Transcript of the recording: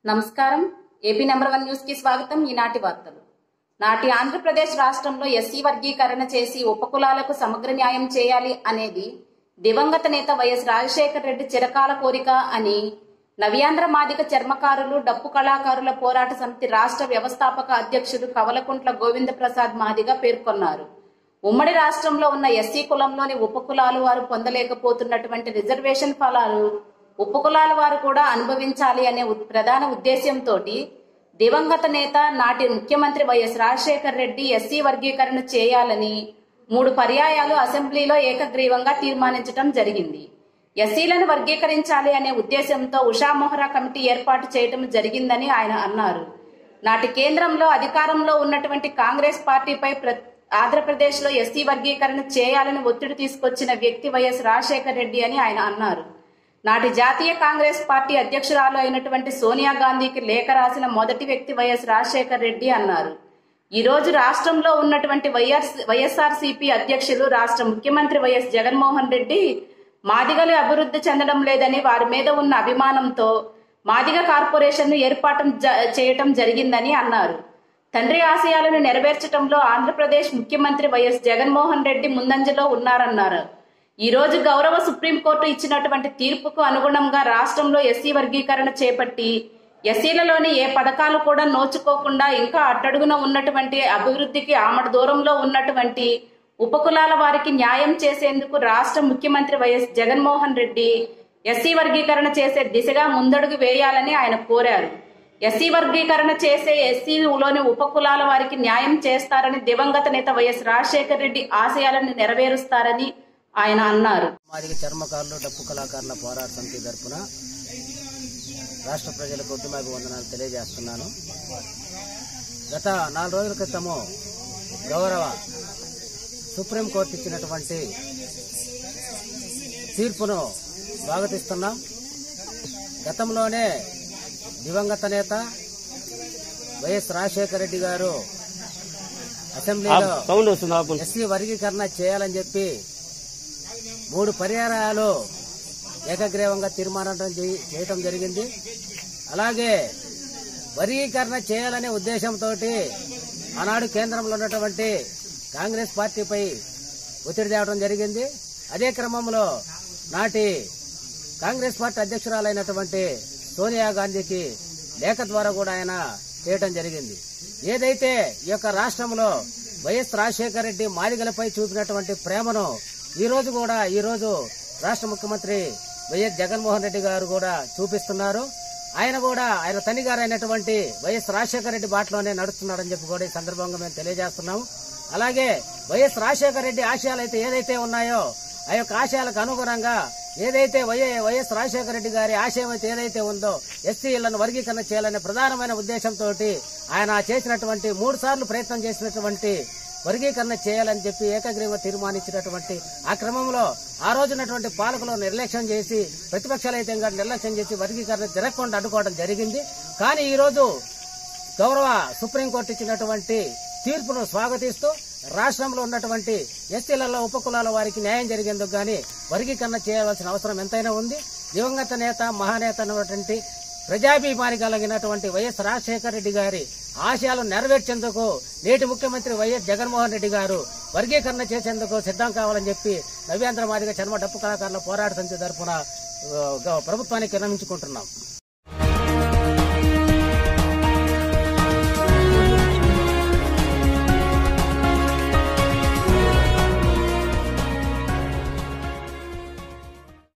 నమస్కారం AP number one news కి స్వాగతం ఈనాటి వార్తలు నాటి ఆంధ్రప్రదేశ్ రాష్ట్రంలో ఎస్సీ వర్గీకరణ చేసి ఉపకులాలకు సమగ్ర న్యాయం చేయాలి అనేది దివంగత నేత వైఎస్ రాజశేఖర రెడ్డి చిరకాల కోరిక అని నవ్యాంధ్ర మాదిక చర్మకారులు డప్పు కళాకారుల పోరాట సమితి రాష్ట్ర వ్యవస్థాపక అధ్యక్షుడు కవలకుంట్ల గోవింద ప్రసాద్ మాదిగ పేర్కొన్నారు ఉమ్మడి రాష్ట్రంలో ఉన్న ఎస్సీ కులంలోని ఉపకులాలు వారు పొందలేకపోతున్నటువంటి రిజర్వేషన్ ఫలాలు ఉపకులాల వారు కూడా అనుభవించాలి అనే ఉ- ప్రధాన ఉద్దేశ్యంతో దివంగత నేత నాటి ముఖ్యమంత్రి వైఎస్ రాజశేఖర్ రెడ్డి ఎస్సీ వర్గీకరణ చేయాలని మూడు పర్యాయాలు అసెంబ్లీలో ఏకగ్రీవంగా తీర్మానించడం జరిగింది ఎస్సీలను వర్గీకరించాలి అనే ఉద్దేశంతో ఉషా మొహరా కమిటీ ఏర్పాటు చేయడం జరిగిందని ఆయన అన్నారు నాటి కేంద్రంలో అధికారంలో ఉన్నటువంటి కాంగ్రెస్ పార్టీపై ప్ర ఆంధ్రప్రదేశ్లో ఎస్సీ వర్గీకరణ చేయాలని ఒత్తిడి తీసుకొచ్చిన వ్యక్తి వైఎస్ రాజశేఖర్ రెడ్డి అని ఆయన అన్నారు నాటి జాతీయ కాంగ్రెస్ పార్టీ అధ్యక్షురాలు అయినటువంటి సోనియా గాంధీకి లేఖ రాసిన మొదటి వ్యక్తి వైఎస్ రాజశేఖర్ రెడ్డి అన్నారు ఈ రోజు రాష్ట్రంలో ఉన్నటువంటి వైఎస్ వైఎస్ఆర్సీపీ అధ్యక్షులు రాష్ట్ర ముఖ్యమంత్రి వైఎస్ జగన్మోహన్ రెడ్డి మాదిగలు అభివృద్ధి చెందడం లేదని వారి మీద ఉన్న అభిమానంతో మాదిగ కార్పొరేషన్ను ఏర్పాటు జ- చేయటం జరిగిందని అన్నారు తండ్రి ఆశయాలను నెరవేర్చడంలో ఆంధ్రప్రదేశ్ ముఖ్యమంత్రి వైఎస్ జగన్మోహన్ రెడ్డి ముందంజలో ఉన్నారన్నారు ఈ రోజు గౌరవ సుప్రీంకోర్టు ఇచ్చినటువంటి తీర్పుకు అనుగుణంగా రాష్ట్రంలో ఎస్సీ వర్గీకరణ చేపట్టి ఎస్సీలలోని ఏ పథకాలు కూడా నోచుకోకుండా ఇంకా అట్టడుగున ఉన్నటువంటి అభివృద్ధికి ఆమడ దూరంలో ఉన్నటువంటి ఉపకులాల వారికి న్యాయం చేసేందుకు రాష్ట్ర ముఖ్యమంత్రి వైఎస్ జగన్మోహన్ రెడ్డి ఎస్సీ వర్గీకరణ చేసే దిశగా ముందడుగు వేయాలని ఆయన కోరారు ఎస్సీ వర్గీకరణ చేసే ఎస్సీలోని ఉపకులాల వారికి న్యాయం చేస్తారని దివంగత నేత వైఎస్ రాజశేఖర్ రెడ్డి ఆశయాలను నెరవేరుస్తారని ఆయన అన్నారు మాదిగ చర్మకారులు డప్పు కళాకారుల పోరాట సమితి తరపున రాష్ట్ర ప్రజలకు ఉద్యమాకు వందనాలు తెలియజేస్తున్నాను గత నాలుగు రోజుల క్రితము గౌరవ సుప్రీంకోర్టు ఇచ్చినటువంటి తీర్పును స్వాగతిస్తున్నాం గతంలోనే దివంగత నేత వైఎస్ రాజశేఖర రెడ్డి గారు అసెంబ్లీలో సౌండ్ వస్తుంది ఆపు ఎస్సీ వర్గీకరణ చేయాలని చెప్పి మూడు పర్యాయాలు ఏకగ్రీవంగా తీర్మానం చేయ- చేయటం జరిగింది అలాగే వర్గీకరణ చేయాలనే ఉద్దేశంతో ఆనాడు కేంద్రంలో ఉన్నటువంటి కాంగ్రెస్ పార్టీపై ఒత్తిడి తేవడం జరిగింది అదే క్రమంలో నాటి కాంగ్రెస్ పార్టీ అధ్యక్షురాలైనటువంటి సోనియా గాంధీకి లేఖ ద్వారా కూడా ఆయన చేయటం జరిగింది ఏదైతే ఈ యొక్క రాష్ట్రంలో వైఎస్ రాజశేఖర రెడ్డి మాదిగలపై చూపినటువంటి ప్రేమను ఈ రోజు కూడా ఈ రోజు రాష్ట్ర ముఖ్యమంత్రి వైఎస్ జగన్మోహన్ రెడ్డి గారు కూడా చూపిస్తున్నారు ఆయన కూడా ఆయన తల్లి గారు అయినటువంటి వైఎస్ రాజశేఖర రెడ్డి బాటలోనే నడుస్తున్నాడని చెప్పి కూడా ఈ సందర్భంగా మేము తెలియజేస్తున్నాము అలాగే వైఎస్ రాజశేఖర రెడ్డి ఆశయాలు అయితే ఏదైతే ఉన్నాయో ఆ యొక్క ఆశయాలకు అనుగుణంగా ఏదైతే వై- వైఎస్ రాజశేఖర రెడ్డి గారి ఆశయం అయితే ఏదైతే ఉందో ఎస్సీలను వర్గీకరణ చేయాలనే ప్రధానమైన ఉద్దేశంతో ఆయన చేసినటువంటి మూడు సార్లు ప్రయత్నం చేసినటువంటి వర్గీకరణ చేయాలని చెప్పి ఏకగ్రీవంగా తీర్మానించినటువంటి ఆ క్రమంలో ఆ రోజునటువంటి పాలకులు నిర్లక్ష్యం చేసి ప్రతిపక్షాలు అయితే ఇంకా నిర్లక్ష్యం చేసి వర్గీకరణ జరగకుండా అడ్డుకోవడం జరిగింది కానీ ఈ రోజు గౌరవ సుప్రీంకోర్టు ఇచ్చినటువంటి తీర్పును స్వాగతిస్తూ రాష్ట్రంలో ఉన్నటువంటి ఎస్టీలలో ఉపకులాల వారికి న్యాయం జరిగేందుకు గాని వర్గీకరణ చేయవలసిన అవసరం ఎంతైనా ఉంది దివంగత నేత మహానేత అన్నటువంటి ప్రజాభిమాని కలిగినటువంటి వైఎస్ రాజశేఖర రెడ్డి గారి ఆశయాలు నెరవేర్చేందుకు నేటి ముఖ్యమంత్రి వైఎస్ జగన్మోహన్ రెడ్డి గారు వర్గీకరణ చేసేందుకు సిద్ధం కావాలని చెప్పి నవ్యాంధ్ర మాదిగ చర్మ డప్పు కళాకారుల పోరాట సమితి తరఫున ఆ, ప్రభుత్వానికి విన్నవించుకుంటున్నాం